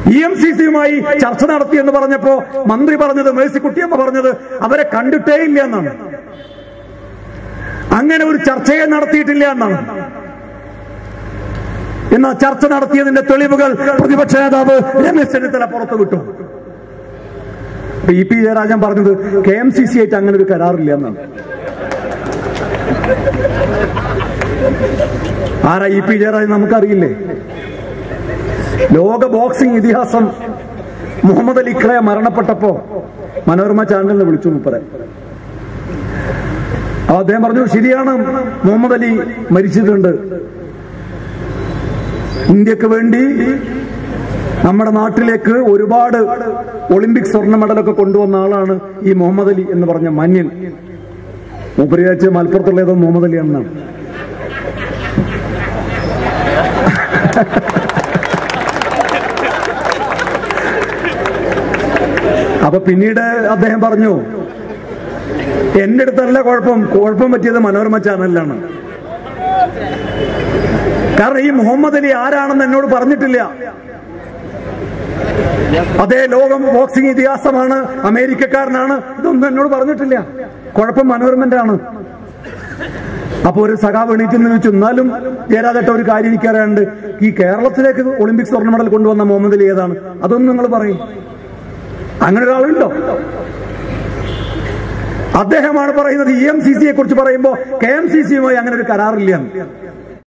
E M C സിയുമായി ചർച്ച നടത്തി എന്ന് പറഞ്ഞപ്പോ മന്ത്രി പറഞ്ഞത് മേഴ്സിക്കുട്ടിയമ്മ പറഞ്ഞത് അവരെ കണ്ടിട്ടേ ഇല്ല എന്നാണ് അങ്ങനെ ഒരു ചർച്ചയെ നടത്തിയിട്ടില്ല എന്നാണ് എന്നാൽ ചർച്ച നടത്തിയതിന്റെ തെളിവുകൾ പ്രതിപക്ഷ നേതാവ് രമേശ് ചെന്നിത്തല പുറത്തു വിട്ടു ഇ പി ജയരാജൻ പറഞ്ഞത് കെ എം സി സി ആയിട്ട് അങ്ങനെ ഒരു കരാറില്ല എന്നാണ് ആരാ ഇ പി ജയരാജൻ നമുക്കറിയില്ലേ ലോക ബോക്സിംഗ് ഇതിഹാസം മുഹമ്മദ് അലി ഇഖ്ലയ മരണപ്പെട്ടപ്പോ മനോരമ ചാനലിൽ വിളിച്ചു മുപ്പരെ അപ്പൊ അദ്ദേഹം പറഞ്ഞു ശരിയാണ് മുഹമ്മദ് അലി മരിച്ചിട്ടുണ്ട് ഇന്ത്യക്ക് വേണ്ടി നമ്മുടെ നാട്ടിലേക്ക് ഒരുപാട് ഒളിമ്പിക് സ്വർണ്ണ മെഡലൊക്കെ കൊണ്ടുവന്ന ആളാണ് ഈ മുഹമ്മദ് അലി എന്ന് പറഞ്ഞ മന്യൻ മൂപ്പരിയാച്ച് മലപ്പുറത്തുള്ള ഏതോ മുഹമ്മദ് അലി എന്നാണ് അപ്പൊ പിന്നീട് അദ്ദേഹം പറഞ്ഞു എന്റെ അടുത്തല്ല കുഴപ്പം കുഴപ്പം പറ്റിയത് മനോരമ ചാനലിലാണ് കാരണം ഈ മുഹമ്മദ് അലി ആരാണെന്ന് എന്നോട് പറഞ്ഞിട്ടില്ല അതേ ലോകം ബോക്സിംഗ് ഇതിഹാസമാണ് അമേരിക്കക്കാരനാണ് ഇതൊന്നും എന്നോട് പറഞ്ഞിട്ടില്ല കുഴപ്പം മനോരമന്റെ ആണ് അപ്പൊ ഒരു സഖാവ് എണീറ്റ് നിന്ന് ചോദിച്ചു എന്നാലും ജയരാജേട്ട ഒരു കാര്യം എനിക്കറിയാണ്ട് ഈ കേരളത്തിലേക്ക് ഒളിമ്പിക്സ് സ്വർണ്ണ മെഡൽ കൊണ്ടുവന്ന മുഹമ്മദ് അലി ഏതാണ് അതൊന്നും നിങ്ങൾ പറയും അങ്ങനെ ഒരാളുണ്ടോ അദ്ദേഹമാണ് പറയുന്നത് ഇ എം സി സിയെ കുറിച്ച് പറയുമ്പോൾ കെ എം സി സിയുമായി അങ്ങനെ ഒരു കരാറില്ല